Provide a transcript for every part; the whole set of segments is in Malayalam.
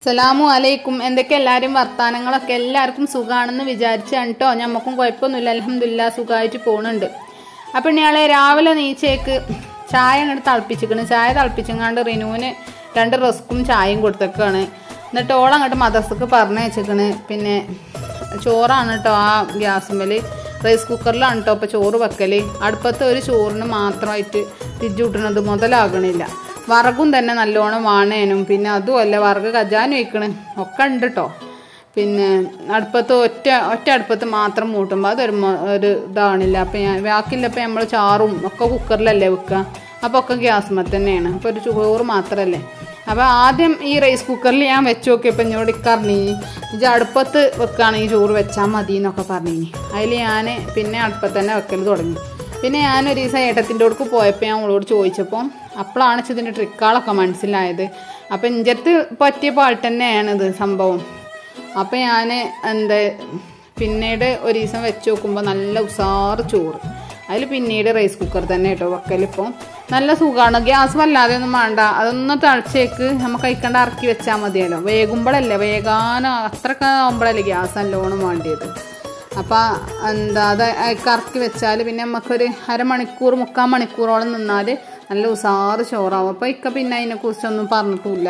അസ്സലാമു അലൈക്കും എന്തൊക്കെ എല്ലാവരും വർത്താനങ്ങളൊക്കെ എല്ലാവർക്കും സുഖാണെന്ന് വിചാരിച്ചാണ് കേട്ടോ ഞമ്മക്കും കുഴപ്പമൊന്നുമില്ല അലഹമില്ല സുഖമായിട്ട് പോണുണ്ട് അപ്പം ഇയാളെ രാവിലെ നീച്ചേക്ക് ചായ അങ്ങോട്ട് തിളപ്പിച്ചിക്കണ് ചായ തിളപ്പിച്ചങ്ങാണ്ട് റിനുവിന് രണ്ട് റസ്ക്കും ചായയും കൊടുത്തേക്കാണ് എന്നിട്ട് ഓളം അങ്ങോട്ട് മദർസക്ക് പറഞ്ഞയച്ചേക്കണ് പിന്നെ ചോറാണ് കേട്ടോ ആ ഗ്യാസുമ്മൽ റൈസ് കുക്കറിലാണ് കേട്ടോ ഇപ്പോൾ ചോറ് വെക്കൽ അടുപ്പത്ത് ഒരു ചോറിന് മാത്രമായിട്ട് തിരിച്ചുവിട്ടണത് മുതലാകണില്ല വറകും തന്നെ നല്ലോണം വാണേനും പിന്നെ അതുമല്ല വറക് കജാനും വയ്ക്കണ് ഒക്കെ ഉണ്ട് കേട്ടോ പിന്നെ അടുപ്പത്ത് ഒറ്റ ഒറ്റ അടുപ്പത്ത് മാത്രം മൂട്ടുമ്പോൾ അതൊരു മൊ- ഒരു ഇതാണില്ല അപ്പം ഞാൻ ബാക്കിയില്ലപ്പോൾ നമ്മൾ ചാറും ഒക്കെ കുക്കറിലല്ലേ വെക്കുക അപ്പോൾ ഒക്കെ ഗ്യാസ്മ തന്നെയാണ് അപ്പോൾ ഒരു ചോറ് മാത്രമല്ലേ അപ്പോൾ ആദ്യം ഈ റൈസ് കുക്കറിൽ ഞാൻ വെച്ച് നോക്കിയപ്പോൾ എന്നോട് ഇക്കറിഞ്ഞി ഇജ് അടുപ്പത്ത് വെക്കുകയാണെങ്കിൽ ചോറ് വെച്ചാൽ മതി എന്നൊക്കെ പറഞ്ഞിനി അതിൽ ഞാൻ പിന്നെ അടുപ്പത്ത് തന്നെ വെക്കൽ തുടങ്ങി പിന്നെ ഞാനൊരു ദിവസം ഏട്ടത്തിൻ്റെ അടുക്ക് പോയപ്പോൾ ഞാൻ അവളോട് ചോദിച്ചപ്പോൾ അപ്പോഴാണ് ഇതിൻ്റെ ട്രിക്കുകളൊക്കെ മനസ്സിലായത് അപ്പം ഇഞ്ചത്ത് പറ്റിയ പാട്ട് തന്നെയാണ് ഇത് സംഭവം അപ്പം ഞാൻ എന്താ പിന്നീട് ഒരു ദിവസം വെച്ച് നോക്കുമ്പോൾ നല്ല ഉസാറ് ചോറ് അതിൽ പിന്നീട് റൈസ് കുക്കർ തന്നെ കേട്ടോ വെക്കലിപ്പോൾ നല്ല സുഖമാണ് ഗ്യാസ് വല്ലാതെ ഒന്നും വേണ്ട അതൊന്ന് തിളച്ചേക്ക് നമുക്ക് കഴിക്കണ്ട ഇറക്കി വെച്ചാൽ മതിയല്ലോ വേകുമ്പോഴല്ലേ വേഗാനോ അത്രയൊക്കെ ആകുമ്പോഴല്ലേ ഗ്യാസ് നല്ലോണം വേണ്ടിയത് അപ്പോൾ എന്താ അത് അയക്ക് ഇറക്കി വെച്ചാൽ പിന്നെ നമുക്കൊരു അരമണിക്കൂർ മുക്കാൽ മണിക്കൂറോളം നിന്നാൽ നല്ല ഉസാറ് ചോറാവും അപ്പോൾ ഇക്ക പിന്നെ അതിനെക്കുറിച്ചൊന്നും പറഞ്ഞിട്ടില്ല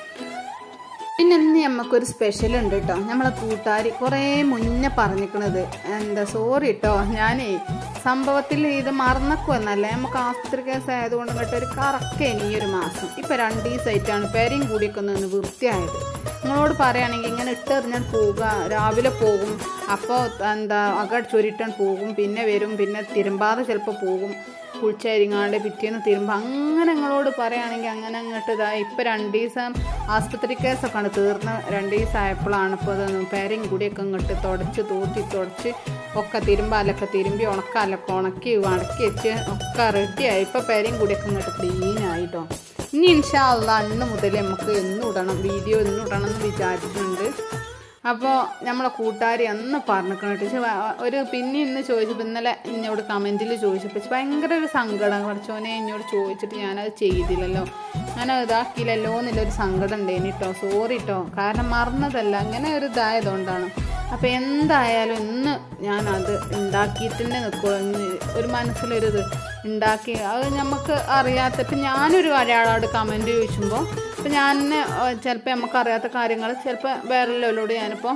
പിന്നെ ഇന്ന് നമുക്കൊരു സ്പെഷ്യൽ ഉണ്ട് കേട്ടോ നമ്മളെ കൂട്ടുകാരി കുറേ മുന്നേ പറഞ്ഞിക്കണത് എന്താ സോറി കേട്ടോ ഞാനേ സംഭവത്തിൽ ഇത് മറന്നക്കുവെന്നല്ല നമുക്ക് ആസ്പത്രി കേസ് ആയതുകൊണ്ട് കേട്ടോ ഒരു കറക്കേനി ഈ ഒരു മാസം ഇപ്പം രണ്ട് ദിവസമായിട്ടാണ് പേരെയും കൂടിയൊക്കെ ഒന്ന് വൃത്തിയായത് നിങ്ങളോട് പറയുകയാണെങ്കിൽ ഇങ്ങനെ ഇട്ടെറിഞ്ഞാൽ പോവുക രാവിലെ പോകും അപ്പോൾ എന്താ അക ചൊരിട്ടാൻ പോകും പിന്നെ വരും പിന്നെ തിരുമ്പാതെ ചിലപ്പോൾ പോകും കുളിച്ചരിങ്ങാണ്ട് പിറ്റേന്ന് തിരുമ്പോൾ അങ്ങനെ നിങ്ങളോട് പറയുകയാണെങ്കിൽ അങ്ങനെ അങ്ങോട്ട് ഇതാ ഇപ്പം രണ്ട് ദിവസം ആസ്പത്രി കേസൊക്കെ ആണ് തീർന്ന് രണ്ട് ദിവസം ആയപ്പോഴാണ് ഇപ്പോൾ അത് പേരയും കൂടിയൊക്കെ ഇങ്ങോട്ട് തുടച്ച് തൂത്തി തുടച്ച് ഒക്കെ തിരുമ്പാലൊക്കെ തിരുമ്പി ഉണക്കാലൊക്കെ ഉണക്കി വടക്കി വെച്ച് ഒക്കെ റെഡിയായി ഇപ്പോൾ പേരയും കൂടിയൊക്കെ ഇങ്ങോട്ട് ക്ലീനായിട്ടോ ഇനി ഇൻഷാ അള്ളാ അന്ന് മുതൽ നമുക്ക് എന്നും ഇടണം വീഡിയോ എന്നും ഇടണം എന്ന് വിചാരിച്ചിട്ടുണ്ട് അപ്പോൾ നമ്മളെ കൂട്ടുകാരി അന്ന് പറഞ്ഞിരിക്കണം പക്ഷെ ഒരു പിന്നെ ഇന്ന് ചോദിച്ചപ്പോൾ ഇന്നലെ എന്നോട് കമൻറ്റിൽ ചോദിച്ചപ്പോൾ ഭയങ്കര ഒരു സങ്കടം പഠിച്ചോനെ എന്നോട് ചോദിച്ചിട്ട് ഞാനത് ചെയ്തില്ലല്ലോ ഞാനത് ഇതാക്കിയില്ലല്ലോ എന്നുള്ളൊരു സങ്കടം ഉണ്ടായിന് കേട്ടോ സോറി കേട്ടോ കാരണം മറന്നതല്ല അങ്ങനെ ഒരു ഇതായതുകൊണ്ടാണ് അപ്പോൾ എന്തായാലും ഇന്ന് ഞാനത് ഉണ്ടാക്കിയിട്ട് തന്നെ നിൽക്കുക ഒരു മനസ്സിലൊരിത് ഉണ്ടാക്കി അത് നമുക്ക് അറിയാത്ത ഇപ്പം ഞാനൊരു ഒരാളോട് കമൻറ്റ് ചോദിച്ചുമ്പോൾ ഇപ്പം ഞാൻ ചിലപ്പോൾ നമുക്ക് അറിയാത്ത കാര്യങ്ങൾ ചിലപ്പോൾ വേറെല്ലോട് ഞാനിപ്പോൾ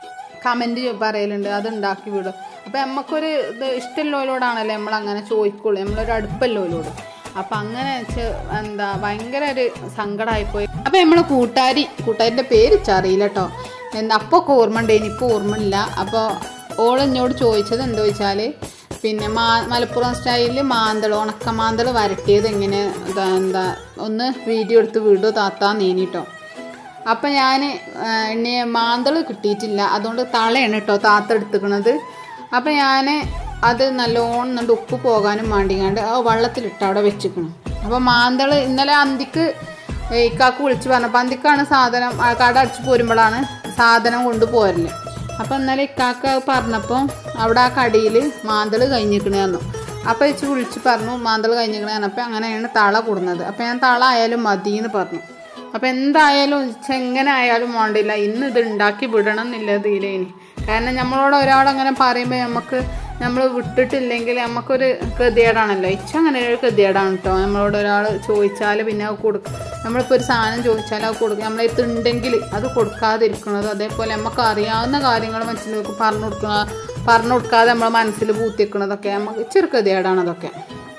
കമൻറ്റ് പറയലുണ്ട് അത് ഉണ്ടാക്കി വിടും അപ്പോൾ നമുക്കൊരു ഇത് ഇഷ്ടമുള്ളവരോടാണല്ലോ നമ്മൾ അങ്ങനെ ചോദിക്കുള്ളൂ നമ്മളൊരു അടുപ്പല്ലോലോട് അപ്പം അങ്ങനെ വെച്ച് എന്താ ഭയങ്കര ഒരു സങ്കടമായിപ്പോയി അപ്പം നമ്മൾ കൂട്ടുകാരി കൂട്ടുകാരിൻ്റെ പേര് അറിയില്ല കേട്ടോ എന്താ അപ്പോൾ ഒക്കെ ഓർമ്മ ഉണ്ട് ഇനിയിപ്പോൾ ഓർമ്മ ഇല്ല അപ്പോൾ ഓൾ എന്നോട് ചോദിച്ചത് എന്താ വെച്ചാൽ പിന്നെ മാ മലപ്പുറം സ്റ്റൈലിൽ മാന്തൾ ഉണക്ക മാന്തൾ വരട്ടിയത് എങ്ങനെ ഇതാ എന്താ ഒന്ന് വീഡിയോ എടുത്ത് വിടുമോ താത്താ നീനിട്ടോ അപ്പം ഞാൻ എന്നെ മാന്തൾ കിട്ടിയിട്ടില്ല അതുകൊണ്ട് തളയാണ് കേട്ടോ താത്ത എടുത്തുക്കണത് അപ്പം ഞാൻ അത് നല്ലോണം എന്നിട്ട് ഉപ്പ് പോകാനും വേണ്ടിങ്ങാണ്ട് ആ വെള്ളത്തിലിട്ട് അവിടെ വെച്ചിക്കണം അപ്പം മാന്തൾ ഇന്നലെ അന്തിക്ക് ഇക്കാക്ക് വിളിച്ച് പറഞ്ഞപ്പോൾ അന്തിക്കാണ് സാധനം ആ കട അടിച്ച് പോരുമ്പോഴാണ് സാധനം കൊണ്ട് പോരല് അപ്പം ഇന്നലെ ഇക്കാക്ക് പറഞ്ഞപ്പോൾ അവിടെ ആ കടിയിൽ മാന്തൾ കഴിഞ്ഞിരിക്കണേന്നു അപ്പോൾ ഇച്ച് വിളിച്ച് പറഞ്ഞു മാന്തൾ കഴിഞ്ഞിരിക്കണേ അപ്പോൾ അങ്ങനെയാണ് തള കൂടുന്നത് അപ്പോൾ ഞാൻ തള ആയാലും മതി എന്ന് പറഞ്ഞു അപ്പം എന്തായാലും ഇച്ച് എങ്ങനെ ആയാലും വേണ്ടില്ല ഇന്ന് ഇത് ഉണ്ടാക്കി വിടണം എന്നില്ല ഇതിലേനി കാരണം നമ്മളോട് ഒരാളങ്ങനെ പറയുമ്പോൾ നമുക്ക് നമ്മൾ വിട്ടിട്ടില്ലെങ്കിൽ നമുക്കൊരു ഗതികേടാണല്ലോ ഇച്ച അങ്ങനെ ഒരു ഗതികേടാണ് കേട്ടോ നമ്മളോട് ഒരാൾ ചോദിച്ചാൽ പിന്നെ അത് കൊടുക്കും നമ്മളിപ്പോൾ ഒരു സാധനം ചോദിച്ചാൽ അത് കൊടുക്കും നമ്മളെ ഉണ്ടെങ്കിൽ അത് കൊടുക്കാതിരിക്കുന്നത് അതേപോലെ നമുക്ക് അറിയാവുന്ന കാര്യങ്ങൾ മറ്റുള്ളവർക്ക് പറഞ്ഞു കൊടുക്കുക പറഞ്ഞു കൊടുക്കാതെ നമ്മളെ മനസ്സിൽ പൂത്തിക്കുന്നതൊക്കെ നമുക്ക് ഇച്ചൊരു ഗതികേടാണ് അതൊക്കെ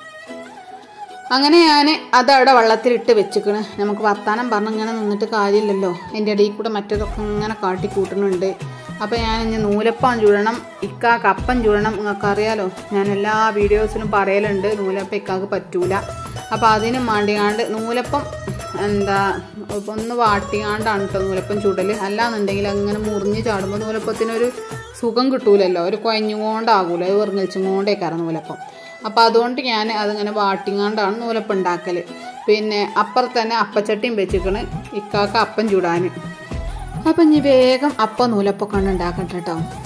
അങ്ങനെ ഞാൻ അതവിടെ വെള്ളത്തിലിട്ട് വെച്ചിക്കണ് നമുക്ക് വർത്താനം പറഞ്ഞ് ഇങ്ങനെ നിന്നിട്ട് കാര്യമില്ലല്ലോ എൻ്റെ ഇടയിൽ കൂടെ മറ്റേതൊക്കെ ഇങ്ങനെ കാട്ടി കൂട്ടുന്നുണ്ട് അപ്പോൾ ഞാൻ ഇനി നൂലപ്പം ചൂടണം ഇക്ക കപ്പം ചൂടണം നിങ്ങൾക്ക് അറിയാലോ ഞാൻ എല്ലാ വീഡിയോസിലും പറയലുണ്ട് നൂലപ്പം ഇക്കാക്ക് പറ്റൂല അപ്പോൾ അതിനും വേണ്ടിയാണ്ട് നൂലപ്പം എന്താ ഒന്ന് വാട്ടിയാണ്ടാണ് കേട്ടോ നൂലപ്പം ചൂടൽ അല്ലാന്നുണ്ടെങ്കിൽ അങ്ങനെ മുറിഞ്ഞ് ചാടുമ്പോൾ നൂലപ്പത്തിനൊരു സുഖം കിട്ടൂലല്ലോ ഒരു കുഴഞ്ഞുകൊണ്ടാകൂല വെറുങ്ങലിച്ചും കൊണ്ടേക്കാറ് നൂലപ്പം അപ്പോൾ അതുകൊണ്ട് ഞാൻ അതിങ്ങനെ വാട്ടിങ്ങാണ്ടാണ് നൂലപ്പം ഉണ്ടാക്കൽ പിന്നെ അപ്പുറത്ത് തന്നെ അപ്പച്ചട്ടിയും വെച്ചിക്കണ് ഇക്കാക്ക് അപ്പം ചൂടാൻ അപ്പം ഇനി വേഗം അപ്പം നൂലപ്പൊക്കെ ഉണ്ടാക്കട്ടെ കേട്ടോ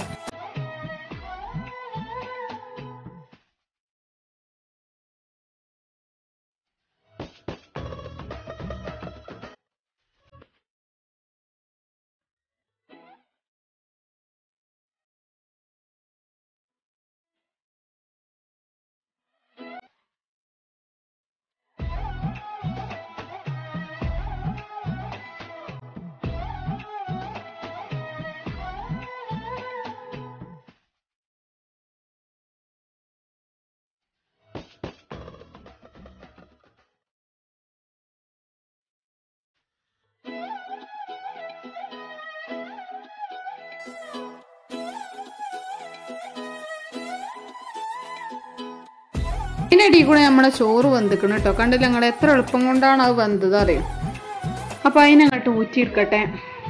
ഇതിനിടയിൽ കൂടെ നമ്മളെ ചോറ് വെന്തിക്കണം കേട്ടോ കണ്ടില്ല ഞങ്ങൾ എത്ര എളുപ്പം കൊണ്ടാണ് അത് വെന്തത് അറിയും അപ്പൊ അതിനങ്ങോട്ട് ഊറ്റിയെടുക്കട്ടെ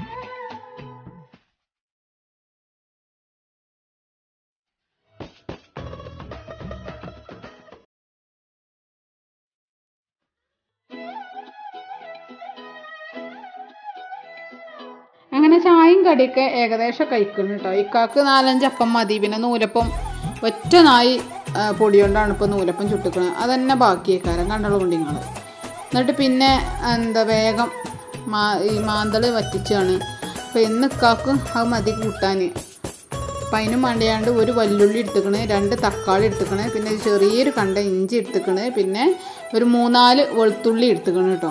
അങ്ങനെ ചായയും കടിയൊക്കെ ഏകദേശം കഴിക്കുന്നു കേട്ടോ ഇക്കാക്ക് നാലഞ്ച് അപ്പം മതി പിന്നെ നൂലപ്പം ഒറ്റ നായി ആ, പൊടി കൊണ്ടാണ് ഇപ്പോൾ നൂലപ്പം ചുട്ടിക്കുന്നത് അതന്നെ ബാക്കിയേക്കാരം കണ്ടുള്ള നിങ്ങൾ എന്നിട്ട് പിന്നെ എന്താ വേഗം മാ ഈ മാന്തള് വറ്റിച്ചാണ് അപ്പോൾ ഇന്ന് ഇക്കാക്ക് അത് മതി കൂട്ടാൻ അപ്പം അതിനും വേണ്ടിയാണ്ട് ഒരു വല്ലുള്ളി എടുത്തുക്കണ് രണ്ട് തക്കാളി എടുത്തുക്കണ് പിന്നെ ഒരു ചെറിയൊരു കണ്ട ഇഞ്ചി എടുത്തുക്കണ് പിന്നെ ഒരു മൂന്നാല് വെളുത്തുള്ളി എടുത്തുക്കണ് കേട്ടോ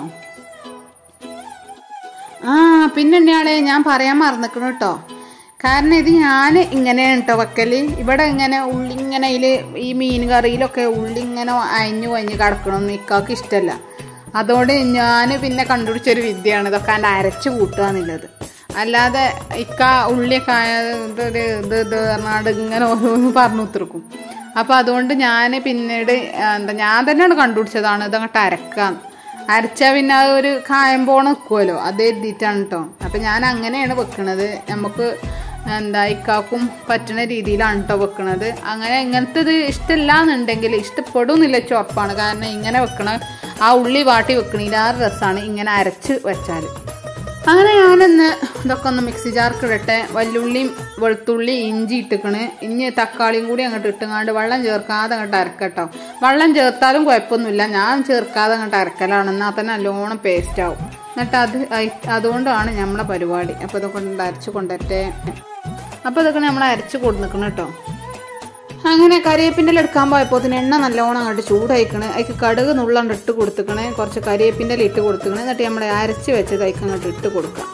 ആ പിന്നെ ഉണ്ണിയാളെ ഞാൻ പറയാൻ മറന്നിക്കണു കേട്ടോ കാരണം ഇത് ഞാൻ ഇങ്ങനെയാണ് കേട്ടോ വെക്കല് ഇവിടെ ഇങ്ങനെ ഉള്ളി ഇങ്ങനെ ഇതിൽ ഈ മീൻ കറിയിലൊക്കെ ഉള്ളി ഇങ്ങനെ അയഞ്ഞു കൊഞ്ഞ് കിടക്കണമെന്ന് ഇക്കാക്ക് ഇഷ്ടമല്ല അതുകൊണ്ട് ഞാൻ പിന്നെ കണ്ടുപിടിച്ചൊരു വിദ്യയാണ് ഇതൊക്കെ അതിൻ്റെ അരച്ച് കൂട്ടുക എന്നുള്ളത് അല്ലാതെ ഇക്ക ഉള്ളിയൊക്കെ ആയ- ഇതൊരു ഇത് ഇത് പറഞ്ഞാണ്ട് ഇങ്ങനെ ഓരോന്ന് പറഞ്ഞു ഉത്തിർക്കും അപ്പോൾ അതുകൊണ്ട് ഞാൻ പിന്നീട് എന്താ ഞാൻ തന്നെയാണ് കണ്ടുപിടിച്ചതാണ് ഇതങ്ങോട്ട് അരക്കാന്ന് അരച്ചാൽ പിന്നെ അത് ഒരു കായം പോണ നിൽക്കുമല്ലോ അത് എഴുതിയിട്ടാണ് കേട്ടോ അപ്പം ഞാൻ അങ്ങനെയാണ് വെക്കണത് നമുക്ക് എന്താ ഇക്കാക്കും പറ്റുന്ന രീതിയിലാണ് കേട്ടോ വെക്കണത് അങ്ങനെ ഇങ്ങനത്തെ ഇത് ഇഷ്ടമില്ല എന്നുണ്ടെങ്കിൽ ഇഷ്ടപ്പെടുന്നില്ല ഉറപ്പാണ് കാരണം ഇങ്ങനെ വെക്കണ ആ ഉള്ളി വാട്ടി വെക്കണില്ല ആ രസമാണ് ഇങ്ങനെ അരച്ച് വെച്ചാൽ അങ്ങനെ ഞാനിന്ന് ഇതൊക്കെ ഒന്ന് മിക്സി ജാർക്ക് ഇടട്ടെ വല്ലുള്ളിയും വെളുത്തുള്ളി ഇഞ്ചി ഇട്ടിക്കണ് ഇനി തക്കാളിയും കൂടി അങ്ങോട്ട് ഇട്ടുങ്ങാണ്ട് വെള്ളം ചേർക്കാതെ അങ്ങോട്ട് അരക്കട്ടോ വെള്ളം ചേർത്താലും കുഴപ്പമൊന്നുമില്ല ഞാൻ ചേർക്കാതെ അങ്ങോട്ട് അരക്കലാണ് എന്നാൽ തന്നെ നല്ലോണം പേസ്റ്റ് ആവും എന്നിട്ട് അത് അയ്- അതുകൊണ്ടാണ് നമ്മളെ പരിപാടി അപ്പോൾ ഇതൊക്കെ കൊണ്ട് അരച്ച് കൊണ്ടുവരട്ടെ അപ്പോൾ ഇതൊക്കെ നമ്മൾ അരച്ച് കൊടുന്നിക്കണം കേട്ടോ അങ്ങനെ കരിവേപ്പിൻ്റെ എടുക്കാൻ പോയപ്പോൾ അതിന് എണ്ണ നല്ലോണം അങ്ങോട്ട് ചൂടായിക്കണ് അതിക്ക് കടുക് നുള്ളണ്ട് ഇട്ട് കൊടുത്തുക്കണേ കുറച്ച് കരിവേപ്പിൻ്റെ ഇട്ട് കൊടുത്തുക്കണേ എന്നിട്ട് നമ്മൾ അരച്ച് വെച്ചത് അതിക്ക് അങ്ങോട്ട് ഇട്ട് കൊടുക്കാം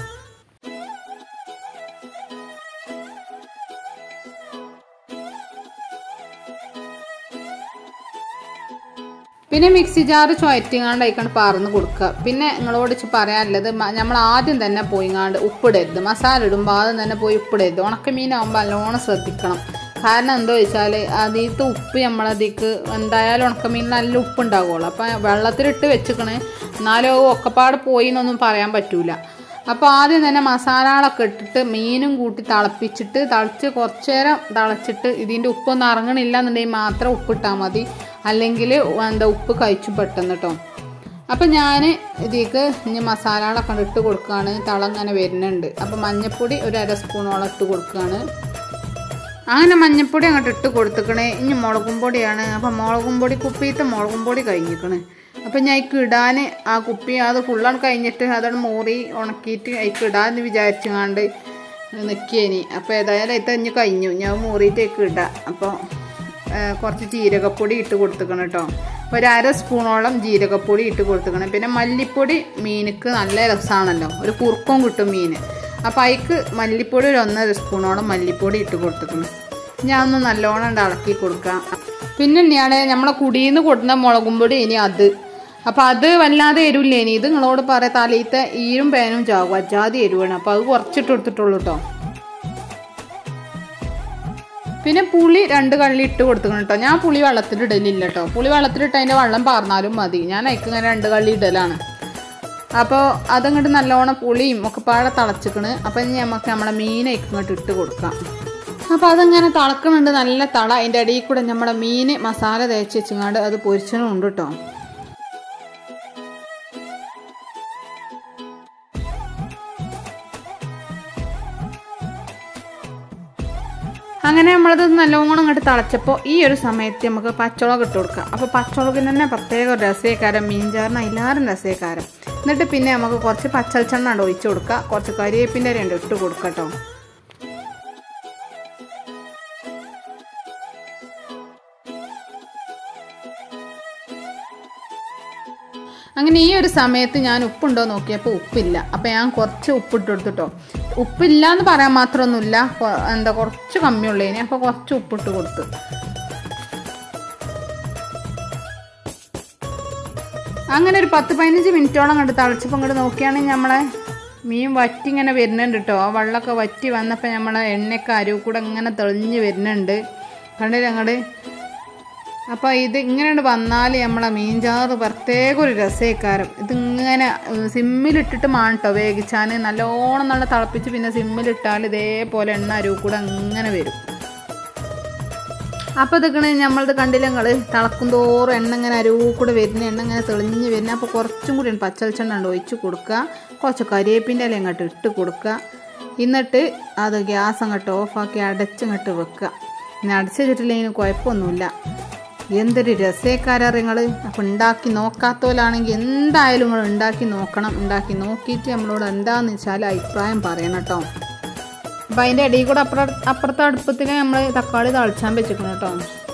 പിന്നെ മിക്സി ജാറ് ചുയറ്റിങ്ങാണ്ട് അയക്കാണ്ട് പറന്ന് കൊടുക്കുക പിന്നെ നിങ്ങളോട് ഇച്ച് പറയാനുള്ളത് നമ്മൾ ആദ്യം തന്നെ പോയിങ്ങാണ്ട് ഉപ്പിടരുത് മസാല ഇടുമ്പോൾ ആദ്യം തന്നെ പോയി ഉപ്പിടരുത് ഉണക്കമീനാകുമ്പോൾ നല്ലോണം ശ്രദ്ധിക്കണം കാരണം എന്താ വെച്ചാൽ അതിലത്തെ ഉപ്പ് നമ്മളതിക്ക് എന്തായാലും ഉണക്കമീൻ നല്ല ഉപ്പുണ്ടാവുള്ളൂ അപ്പം വെള്ളത്തിലിട്ട് വെച്ചിക്കണേ എന്നാലും ഒക്കെപ്പാട് പോയി എന്നൊന്നും പറയാൻ പറ്റൂല അപ്പോൾ ആദ്യം തന്നെ മസാലകളൊക്കെ ഇട്ടിട്ട് മീനും കൂട്ടി തിളപ്പിച്ചിട്ട് തിളച്ച് കുറച്ച് നേരം തിളച്ചിട്ട് ഇതിൻ്റെ ഉപ്പൊന്നും ഇറങ്ങണില്ല എന്നുണ്ടെങ്കിൽ മാത്രം ഉപ്പിട്ടാൽ മതി അല്ലെങ്കിൽ എന്താ ഉപ്പ് കഴിച്ചു പെട്ടെന്ന് കേട്ടോ അപ്പം ഞാൻ ഇതിലേക്ക് ഇനി മസാലകളൊക്കെ ഇട്ട് കൊടുക്കുകയാണ് തളം ഇങ്ങനെ വരുന്നുണ്ട് അപ്പം മഞ്ഞൾപ്പൊടി ഒരു അര സ്പൂണോളം ഇട്ട് കൊടുക്കുകയാണ് അങ്ങനെ മഞ്ഞൾപ്പൊടി അങ്ങോട്ട് ഇട്ട് കൊടുത്തിക്കണേ ഇനി മുളകും പൊടിയാണ് അപ്പം മുളകും പൊടി കുപ്പിയിട്ട് മുളകും പൊടി കഴിഞ്ഞിക്കണ് അപ്പം ഞാൻ അതിക്ക് ഇടാൻ ആ കുപ്പി അത് ഫുള്ളാണ് കഴിഞ്ഞിട്ട് അതാണ് മൂറി ഉണക്കിയിട്ട് അതിക്ക് ഇടാന്ന് വിചാരിച്ചുങ്ങാണ്ട് നിൽക്കേനി അപ്പോൾ ഏതായാലും ഇത് ഇനി കഴിഞ്ഞു ഞാൻ മൂറിയിട്ട് അതിക്ക് ഇടാം അപ്പോൾ കുറച്ച് ജീരകപ്പൊടി ഇട്ട് കൊടുത്തിക്കണം കേട്ടോ ഒരു അര സ്പൂണോളം ജീരകപ്പൊടി ഇട്ട് കൊടുത്തിക്കണം പിന്നെ മല്ലിപ്പൊടി മീനിക്ക് നല്ല രസമാണല്ലോ ഒരു കുറുക്കം കിട്ടും മീൻ അപ്പോൾ അതിക്ക് മല്ലിപ്പൊടി ഒരു ഒന്നര സ്പൂണോളം മല്ലിപ്പൊടി ഇട്ട് കൊടുത്തിക്കണം ഞാൻ ഒന്ന് നല്ലോണം ഉണ്ട് ഇളക്കി കൊടുക്കാം പിന്നെ ഇനിയാണ് നമ്മളെ കുടിയിൽ നിന്ന് കൊടുക്കുന്ന മുളകും പൊടി ഇനി അത് അപ്പോൾ അത് വല്ലാതെ എരിവില്ല ഇനി ഇത് നിങ്ങളോട് പറയാം തലയിലത്തെ ഈരും പേനും ചാകും അജാതി എരിവാണ് അപ്പോൾ അത് കുറച്ചിട്ട് കൊടുത്തിട്ടുള്ളൂ കേട്ടോ പിന്നെ പുളി രണ്ട് കള്ളി ഇട്ട് കൊടുക്കണം കേട്ടോ ഞാൻ പുളി വെള്ളത്തിൽ ഇടലില്ല കേട്ടോ പുളി വെള്ളത്തിലിട്ട് അതിൻ്റെ വെള്ളം പാർന്നാലും മതി ഞാൻ അതിക്ക് ഇങ്ങനെ രണ്ട് കള്ളി ഇടലാണ് അപ്പോൾ അതങ്ങോട്ട് നല്ലോണം പുളിയും ഒക്കെ പാടെ തിളച്ചിക്കണ് അപ്പം ഇനി നമുക്ക് നമ്മളെ മീനേക്ക് ഇങ്ങോട്ട് ഇട്ട് കൊടുക്കാം അപ്പോൾ അതങ്ങനെ തിളക്കണുണ്ട് നല്ല തള അതിൻ്റെ ഇടയിൽ കൂടെ നമ്മുടെ മീൻ മസാല തേച്ച് വെച്ചങ്ങാണ്ട് അത് പൊരിച്ചതുണ്ട് കേട്ടോ അങ്ങനെ നമ്മളത് നല്ലോണം ഇങ്ങോട്ട് തിളച്ചപ്പോൾ ഈ ഒരു സമയത്ത് നമുക്ക് പച്ചമുളക് ഇട്ട് കൊടുക്കാം അപ്പോൾ പച്ചമുളകിന് തന്നെ പ്രത്യേക ഒരു രസേക്കാരം മീൻചാറിന് എല്ലാവരും രസേക്കാരം എന്നിട്ട് പിന്നെ നമുക്ക് കുറച്ച് പച്ചവെളിച്ചെണ്ണ ഉണ്ട് ഒഴിച്ച് കൊടുക്കുക കുറച്ച് കരിവേപ്പിൻ്റെ രണ്ട് ഇട്ട് കൊടുക്കാം കേട്ടോ അങ്ങനെ ഈ ഒരു സമയത്ത് ഞാൻ ഉപ്പുണ്ടോ നോക്കിയപ്പോൾ ഉപ്പില്ല അപ്പം ഞാൻ കുറച്ച് ഉപ്പിട്ട് കൊടുത്തിട്ടോ ഉപ്പില്ല എന്ന് പറയാൻ മാത്രമൊന്നുമില്ല കൊ- എന്താ കുറച്ച് കമ്മിയുള്ളതിന് അപ്പോൾ കുറച്ച് ഉപ്പിട്ട് കൊടുത്തു അങ്ങനെ ഒരു പത്ത് പതിനഞ്ച് മിനിറ്റോളം അങ്ങോട്ട് തിളച്ചപ്പോൾ അങ്ങോട്ട് നോക്കുകയാണെങ്കിൽ നമ്മളെ മീൻ വറ്റി ഇങ്ങനെ വരുന്നുണ്ട് കേട്ടോ ആ വെള്ളമൊക്കെ വറ്റി വന്നപ്പോൾ നമ്മളെ എണ്ണയൊക്കെ അരുവ് കൂടെ ഇങ്ങനെ തെളിഞ്ഞ് വരുന്നുണ്ട് കണ്ടില്ല അങ്ങോട്ട് അപ്പോൾ ഇത് ഇങ്ങനെ വന്നാൽ നമ്മളെ മീൻചാറ് പ്രത്യേക ഒരു രസേക്കാരം ഇതിങ്ങനെ സിമ്മിലിട്ടിട്ട് മാണട്ടോ വേവിച്ചാൽ നല്ലോണം നല്ല തിളപ്പിച്ച് പിന്നെ സിമ്മിലിട്ടാൽ ഇതേപോലെ എണ്ണ അരുവ് കൂടെ അങ്ങനെ വരും അപ്പോൾ ഇതൊക്കെ നമ്മളത് കണ്ടില്ല നിങ്ങൾ തിളക്കും തോറും എണ്ണ ഇങ്ങനെ അരുവ് കൂടെ വരുന്ന എണ്ണ ഇങ്ങനെ തെളിഞ്ഞ് വരുന്ന അപ്പോൾ കുറച്ചും കൂടി പച്ചവെളിച്ചെണ്ണ ഉണ്ട് ഒഴിച്ച് കൊടുക്കുക കുറച്ച് കരിയേപ്പിൻ്റെ ഇല അങ്ങോട്ട് ഇട്ട് കൊടുക്കുക എന്നിട്ട് അത് ഗ്യാസ് അങ്ങോട്ട് ഓഫാക്കി അടച്ചങ്ങോട്ട് വെക്കുക പിന്നെ അടച്ചു വെച്ചിട്ടില്ലെങ്കിൽ കുഴപ്പമൊന്നുമില്ല എന്തൊരു രസേക്കാരങ്ങൾ അപ്പം ഉണ്ടാക്കി നോക്കാത്തോലാണെങ്കിൽ എന്തായാലും നിങ്ങൾ ഉണ്ടാക്കി നോക്കണം ഉണ്ടാക്കി നോക്കിയിട്ട് നമ്മളോട് എന്താണെന്ന് വെച്ചാൽ അഭിപ്രായം പറയണം കേട്ടോ അപ്പം അതിൻ്റെ ഇടയിൽ കൂടെ അപ്പുറ അപ്പുറത്തെ അടുപ്പത്തിൽ നമ്മൾ തക്കാളി തളിച്ചാൻ വെച്ചിരിക്കണം കേട്ടോ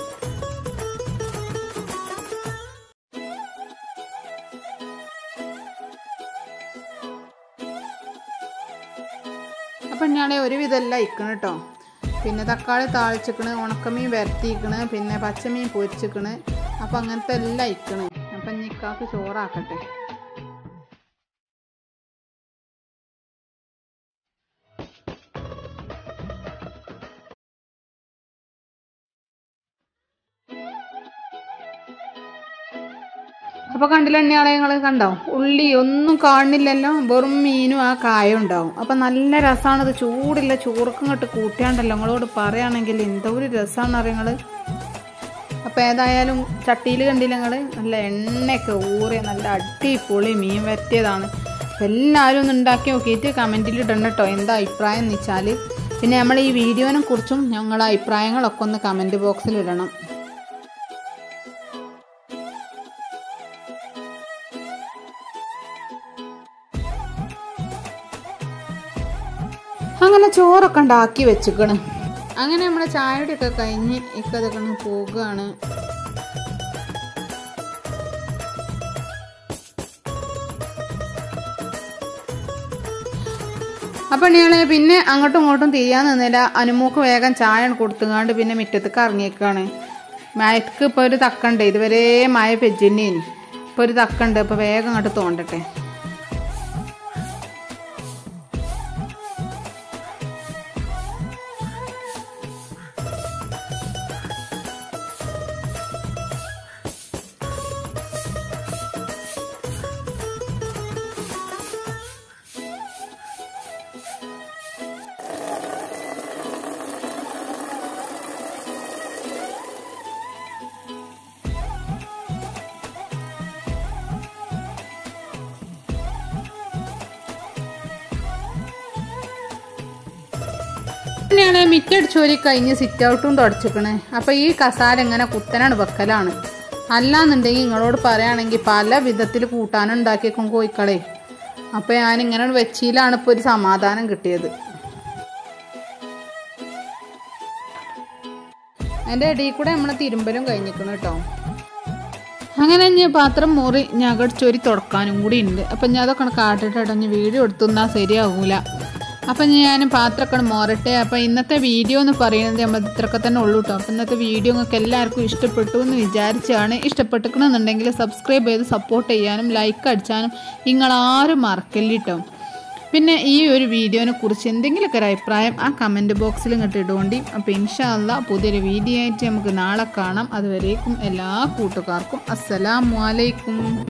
അപ്പം ഞാൻ ഒരുവിധമെല്ലാം ഇക്കണം കേട്ടോ പിന്നെ തക്കാളി താളിച്ചിക്കണ് ഉണക്കമീൻ വരത്തിക്കണ് പിന്നെ പച്ചമീൻ പൊരിച്ചിക്കണ് അപ്പം അങ്ങനത്തെ എല്ലാം ഇക്കണ് അപ്പം നിക്കാക്ക് ചോറാക്കട്ടെ അപ്പോൾ കണ്ടില്ല എണ്ണയാളെ നിങ്ങൾ കണ്ടോ ഉള്ളി ഒന്നും കാണില്ലല്ലോ വെറും മീനും ആ കായം ഉണ്ടാവും അപ്പം നല്ല രസമാണ് ഇത് ചൂടില്ല ചോറുക്കും ഇങ്ങോട്ട് കൂട്ടിയാണ്ടല്ലോ നിങ്ങളോട് പറയുകയാണെങ്കിൽ എന്തോ ഒരു രസമാണ് അറിയങ്ങൾ അപ്പോൾ ഏതായാലും ചട്ടിയിൽ കണ്ടില്ല നിങ്ങൾ നല്ല എണ്ണയൊക്കെ ഊറിയ നല്ല അടിപൊളി മീൻ വരട്ടിയതാണ് അപ്പോൾ എല്ലാവരും ഒന്ന് ഉണ്ടാക്കി നോക്കിയിട്ട് കമൻറ്റിൽ ഇടണം കേട്ടോ എന്താ അഭിപ്രായം എന്ന് വെച്ചാൽ പിന്നെ നമ്മൾ ഈ വീഡിയോനെ കുറിച്ചും ഞങ്ങളുടെ അഭിപ്രായങ്ങളൊക്കെ ഒന്ന് കമൻറ്റ് ബോക്സിൽ ഇടണം അങ്ങനെ ചോറൊക്കെ ഉണ്ടാക്കി വെച്ചിക്കണ് അങ്ങനെ നമ്മുടെ ചായയുടെയൊക്കെ കഴിഞ്ഞ് ഇക്കതൊക്കെ ഒന്ന് പോകുകയാണ് അപ്പം ഇയാളെ പിന്നെ അങ്ങോട്ടും ഇങ്ങോട്ടും തിരിയാൻ നിന്നില്ല അനുമൂക്ക് വേഗം ചായ കൊടുത്തുങ്ങാണ്ട് പിന്നെ മുറ്റത്തേക്ക് ഇറങ്ങിയേക്കാണ് മയക്ക് ഇപ്പോൾ ഒരു തക്കുണ്ട് ഇതുവരെ മഴ പെജ്ജിന്നേനി ഇപ്പോൾ ഒരു തക്കുണ്ട് ഇപ്പോൾ വേഗം അങ്ങോട്ട് തോണ്ടട്ടെ പിന്നെയാണ് മിറ്റടിച്ചോരി കഴിഞ്ഞ് സിറ്റ് ഔട്ടും തുടച്ചിക്കണേ അപ്പോൾ ഈ കസാര ഇങ്ങനെ കുത്തനാണ് വെക്കലാണ് അല്ലാന്നുണ്ടെങ്കിൽ നിങ്ങളോട് പറയുകയാണെങ്കിൽ പല വിധത്തിൽ കൂട്ടാനുണ്ടാക്കിയേക്കും കോഴിക്കളെ അപ്പോൾ ഞാൻ ഇങ്ങനെ വെച്ചിയിലാണ് ഇപ്പോൾ ഒരു സമാധാനം കിട്ടിയത് അതിൻ്റെ ഇടയിൽ കൂടെ നമ്മൾ തിരുമ്പലും കഴിഞ്ഞിരിക്കണം കേട്ടോ അങ്ങനെ ഞാൻ പാത്രം മുറി ഞകടിച്ചൊരി തുടക്കാനും കൂടി ഉണ്ട് അപ്പം ഞാൻ അതൊക്കെ കാട്ടിട്ട് ഇടഞ്ഞ് വീഡിയോ എടുത്തുന്നാൽ ശരിയാകൂല അപ്പം ഞാൻ പാത്രമൊക്കെ മോറട്ടെ അപ്പം ഇന്നത്തെ വീഡിയോ എന്ന് പറയുന്നത് നമ്മൾ ഇത്രയൊക്കെ തന്നെ ഉള്ളൂ കേട്ടോ അപ്പം ഇന്നത്തെ വീഡിയോ നിങ്ങൾക്ക് എല്ലാവർക്കും ഇഷ്ടപ്പെട്ടു എന്ന് വിചാരിച്ചാണ് ഇഷ്ടപ്പെട്ടിക്കണമെന്നുണ്ടെങ്കിൽ സബ്സ്ക്രൈബ് ചെയ്ത് സപ്പോർട്ട് ചെയ്യാനും ലൈക്ക് അടിച്ചാനും നിങ്ങളാരും മറക്കല്ല കേട്ടോ പിന്നെ ഈ ഒരു വീഡിയോനെ കുറിച്ച് എന്തെങ്കിലുമൊക്കെ ഒരു അഭിപ്രായം ആ കമൻറ്റ് ബോക്സിൽ ഇങ്ങോട്ട് ഇടുകൊണ്ടി അപ്പോൾ ഇൻഷാല്ല പുതിയൊരു വീഡിയോ ആയിട്ട് നമുക്ക് നാളെ കാണാം അതുവരേക്കും എല്ലാ കൂട്ടുകാർക്കും അസ്സലാമു അലൈക്കും